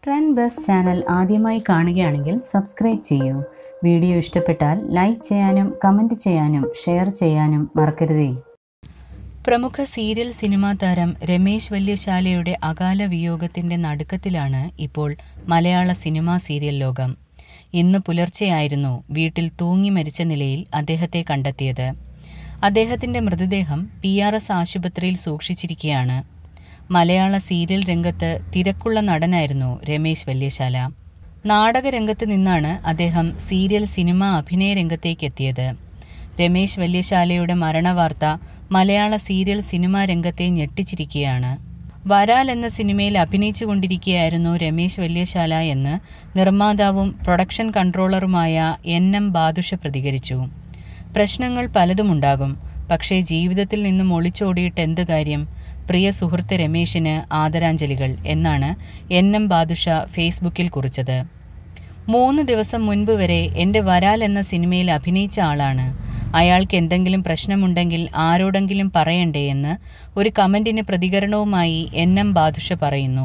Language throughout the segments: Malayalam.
ട്രെൻഡ് ബസ് ചാനൽ ആദ്യമായി കാണുകയാണെങ്കിൽ സബ്സ്ക്രൈബ് ചെയ്യൂ വീഡിയോ ഇഷ്ടപ്പെട്ടാൽ ലൈക്ക് ചെയ്യാനും കമൻറ്റ് ചെയ്യാനും ഷെയർ ചെയ്യാനും മറക്കരുതേ പ്രമുഖ സീരിയൽ സിനിമാ താരം രമേശ് വല്യശാലയുടെ അകാല വിയോഗത്തിന്റെ നടുക്കത്തിലാണ് ഇപ്പോൾ മലയാള സിനിമാ സീരിയൽ ലോകം ഇന്ന് പുലർച്ചെയായിരുന്നു വീട്ടിൽ തൂങ്ങി മരിച്ച നിലയിൽ അദ്ദേഹത്തെ കണ്ടെത്തിയത് അദ്ദേഹത്തിന്റെ മൃതദേഹം പി ആർ എസ് ആശുപത്രിയിൽ സൂക്ഷിച്ചിരിക്കുകയാണ് മലയാള സീരിയൽ രംഗത്ത് തിരക്കുള്ള നടനായിരുന്നു രമേശ് വല്യശാല നാടകരംഗത്ത് നിന്നാണ് അദ്ദേഹം സീരിയൽ സിനിമ അഭിനയ രംഗത്തേക്ക് എത്തിയത് രമേശ് വല്യശാലയുടെ മരണവാർത്ത മലയാള സീരിയൽ സിനിമാ രംഗത്തെ ഞെട്ടിച്ചിരിക്കുകയാണ് വരാൽ എന്ന സിനിമയിൽ അഭിനയിച്ചുകൊണ്ടിരിക്കുകയായിരുന്നു രമേശ് വല്യശാല എന്ന് നിർമ്മാതാവും പ്രൊഡക്ഷൻ കൺട്രോളറുമായ എൻ എം ബാദുഷ പ്രതികരിച്ചു പ്രശ്നങ്ങൾ പലതുമുണ്ടാകും പക്ഷേ ജീവിതത്തിൽ നിന്നും ഒളിച്ചോടിയിട്ട് എന്ത് കാര്യം പ്രിയ സുഹൃത്ത് രമേശിന് ആദരാഞ്ജലികൾ എന്നാണ് എൻ എം ബാദുഷ ഫേസ്ബുക്കിൽ കുറിച്ചത് മൂന്ന് ദിവസം മുൻപ് വരെ എൻ്റെ വരാൽ എന്ന സിനിമയിൽ അഭിനയിച്ച ആളാണ് അയാൾക്ക് എന്തെങ്കിലും പ്രശ്നമുണ്ടെങ്കിൽ ആരോടെങ്കിലും പറയണ്ടേ എന്ന് ഒരു കമന്റിന് പ്രതികരണവുമായി എൻ എം ബാദുഷ പറയുന്നു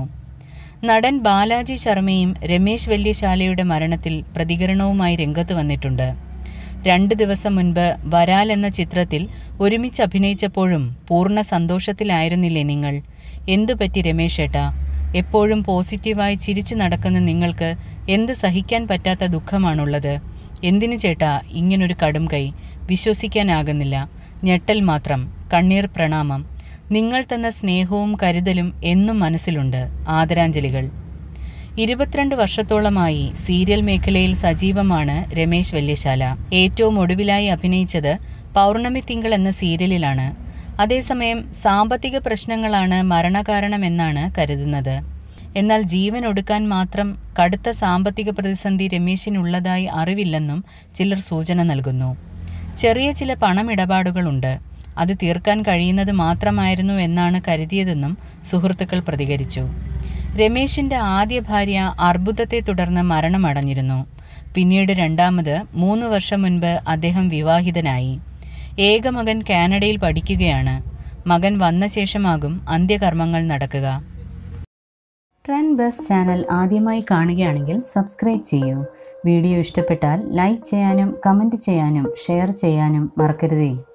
നടൻ ബാലാജി ശർമ്മയും രമേശ് വല്യശാലയുടെ മരണത്തിൽ പ്രതികരണവുമായി രംഗത്ത് വന്നിട്ടുണ്ട് രണ്ട് ദിവസം മുൻപ് വരാൽ എന്ന ചിത്രത്തിൽ ഒരുമിച്ച് അഭിനയിച്ചപ്പോഴും പൂർണ്ണ സന്തോഷത്തിലായിരുന്നില്ലേ നിങ്ങൾ എന്തു പറ്റി രമേശ് ഏട്ടാ എപ്പോഴും പോസിറ്റീവായി ചിരിച്ചു നടക്കുന്ന നിങ്ങൾക്ക് എന്ത് സഹിക്കാൻ പറ്റാത്ത ദുഃഖമാണുള്ളത് എന്തിനു ചേട്ടാ ഇങ്ങനൊരു കടും കൈ വിശ്വസിക്കാനാകുന്നില്ല ഞെട്ടൽ മാത്രം കണ്ണീർ പ്രണാമം നിങ്ങൾ തന്ന സ്നേഹവും കരുതലും എന്നും മനസ്സിലുണ്ട് ആദരാഞ്ജലികൾ ഇരുപത്തിരണ്ട് വർഷത്തോളമായി സീരിയൽ മേഖലയിൽ സജീവമാണ് രമേശ് വല്യശാല ഏറ്റവും ഒടുവിലായി അഭിനയിച്ചത് പൗർണമി തിങ്കൾ എന്ന സീരിയലിലാണ് അതേസമയം സാമ്പത്തിക പ്രശ്നങ്ങളാണ് മരണകാരണമെന്നാണ് കരുതുന്നത് എന്നാൽ ജീവൻ ഒടുക്കാൻ മാത്രം കടുത്ത സാമ്പത്തിക പ്രതിസന്ധി രമേശിനുള്ളതായി അറിവില്ലെന്നും ചിലർ സൂചന നൽകുന്നു ചെറിയ ചില പണമിടപാടുകളുണ്ട് അത് തീർക്കാൻ കഴിയുന്നത് മാത്രമായിരുന്നു എന്നാണ് കരുതിയതെന്നും സുഹൃത്തുക്കൾ പ്രതികരിച്ചു രമേശിന്റെ ആദ്യ ഭാര്യ അർബുദത്തെ തുടർന്ന് മരണമടഞ്ഞിരുന്നു പിന്നീട് രണ്ടാമത് മൂന്ന് വർഷം മുൻപ് അദ്ദേഹം വിവാഹിതനായി ഏക മകൻ കാനഡയിൽ പഠിക്കുകയാണ് മകൻ വന്ന ശേഷമാകും അന്ത്യകർമ്മങ്ങൾ നടക്കുക ട്രെൻഡ് ബസ് ചാനൽ ആദ്യമായി കാണുകയാണെങ്കിൽ സബ്സ്ക്രൈബ് ചെയ്യൂ വീഡിയോ ഇഷ്ടപ്പെട്ടാൽ ലൈക്ക് ചെയ്യാനും കമൻറ്റ് ചെയ്യാനും ഷെയർ ചെയ്യാനും മറക്കരുതേ